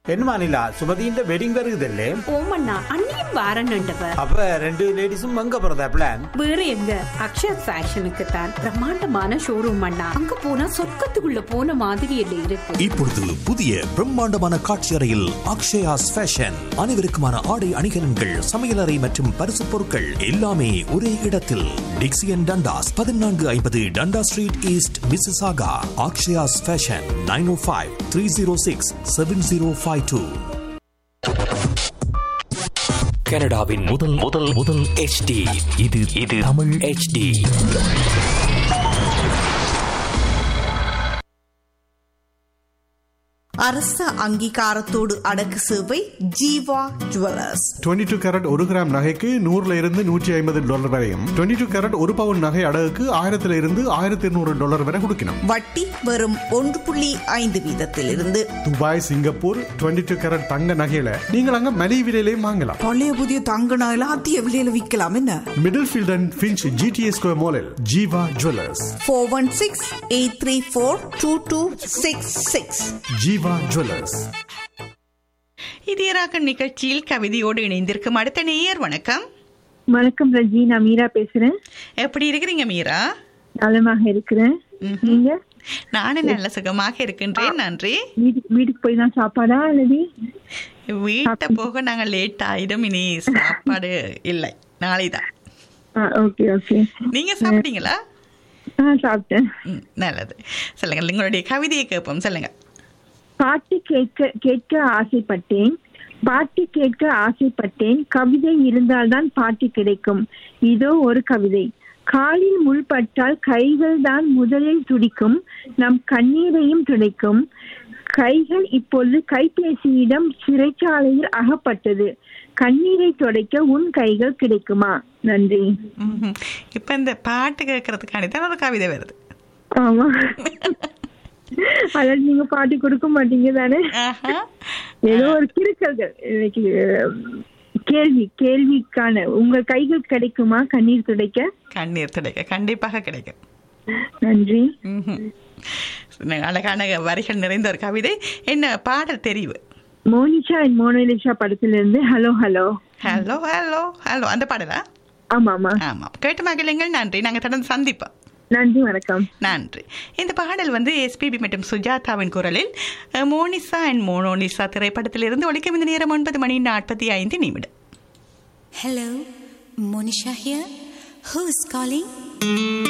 என்னமா நிலா சுமதியின் வெட்டிங் வருகுதல்லே ஓமண்ணா அண்ணியும் வாரன்னுண்டவ அப்ப ரெண்டு லேடிஸும் அங்க போறதா பிளான் வேற எங்க அக்ஷயா ஃபேஷனுக்கு தான் பிரம்மாண்டமான ஷோரூம் அண்ணா அங்க போனா சொர்க்கத்துக்குள்ள போன மாதிரி இல்லை இருக்கு இப்பொழுது புதிய பிரம்மாண்டமான காட்சி அறையில் அக்ஷயாஸ் ஃபேஷன் அனைவருக்குமான ஆடை அணிகலன்கள் சமையலறை மற்றும் பரிசு பொருட்கள் எல்லாமே ஒரே இடத்தில் டிக்சியன் டண்டாஸ் பதினான்கு ஐம்பது Dundas street east Mississauga Akshayas fashion nine O five three zero six seven zero five two கனடாவின் முதல் முதல் முதல் HD இது இது தமிழ் HD அரச அங்கீகாரத்தோடு அடக்கு சேவை ஜீவா ஜுவல்லர்ஸ் 22 டூ கேரட் ஒரு கிராம் நகைக்கு நூறுல இருந்து நூற்றி ஐம்பது டாலர் வரையும் 22 டூ கேரட் ஒரு பவுன் நகை அடகுக்கு ஆயிரத்துல இருந்து ஆயிரத்தி இருநூறு டாலர் வரை கொடுக்கணும் வட்டி வெறும் ஒன்று புள்ளி ஐந்து வீதத்திலிருந்து துபாய் சிங்கப்பூர் 22 டூ கேரட் தங்க நகையில நீங்கள் அங்க மலிவு விலையிலையும் வாங்கலாம் பழைய புதிய தங்க நகையில அதிக விலையில விற்கலாம் என்ன Middlefield and Finch GTA square மாலில் Jeeva jewellers four one six eight three four two two six six Jeeva jewellers இதயராக நிகழ்ச்சியில் கவிதையோடு இணைந்திருக்கும் அடுத்த நேயர் வணக்கம் வணக்கம் ரஜி நான் மீரா பேசுறேன் எப்படி இருக்கிறீங்க மீரா நலமாக இருக்கிறேன் நீங்க நானும் நல்ல சுகமாக இருக்கின்றேன் நன்றி வீட்டுக்கு வீட்டுக்கு போய் தான் சாப்பாடா அல்லது வீட்டை போக நாங்க லேட் ஆயிடும் இனி சாப்பாடு இல்லை நாளைதான் ஓகே ஓகே நீங்க சாப்பிட்டீங்களா ஆ சாப்பிட்டேன் ம், நல்லது சொல்லுங்க உங்களுடைய கவிதையை கேட்போம் சொல்லுங்க பாட்டு கேட்க கேட்க ஆசைப்பட்டேன் பாட்டு கேட்க ஆசைப்பட்டேன் கவிதை இருந்தால்தான் பாட்டு கிடைக்கும் இதோ ஒரு கவிதை காலில் முள்பட்டால் கைகள் தான் முதலில் துடிக்கும் நம் கண்ணீரையும் துடைக்கும் கைகள் இப்பொழுது கைபேசியிடம் சிறைச்சாலையில் அகப்பட்டது கண்ணீரை துடைக்க உன் கைகள் கிடைக்குமா நன்றி ம்ஹும். இப்ப இந்த பாட்டு கேட்கறதுக்காண்டி தான் ஒரு கவிதை வருது ஆமா அதாவது நீங்க பாட்டு கொடுக்க மாட்டீங்க தானே ஆஹா. ஏதோ ஒரு கிறுக்கல்கள் இன்னைக்கு கேள்வி கேள்விக்கான உங்கள் கைகள் கிடைக்குமா கண்ணீர் துடைக்க கண்ணீர் துடைக்க கண்டிப்பாக கிடைக்கும் நன்றி ம்ஹும். அழகான வரிகள் நிறைந்த ஒரு கவிதை என்ன பாடல் தெரிவு மோனிஷா அண்ட் மோனலிஷா படத்திலிருந்து hello hello hello hello hello அந்த பாடலா ஆமா ஆமா ஆமாம் கேட்டு மகிழுங்கள் நன்றி நாங்கள் தொடர்ந்து சந்திப்போம் நன்றி வணக்கம் நன்றி இந்த பாடல் வந்து எஸ்பிபி மற்றும் சுஜாதாவின் குரலில் அஹ், மோனிசா அண்ட் மோனோனிசா திரைப்படத்திலிருந்து ஒழிக்கும் இந்த நேரம் ஒன்பது மணி நாற்பத்தி ஐந்து நிமிடம் Hello, Monisha here. Who is calling?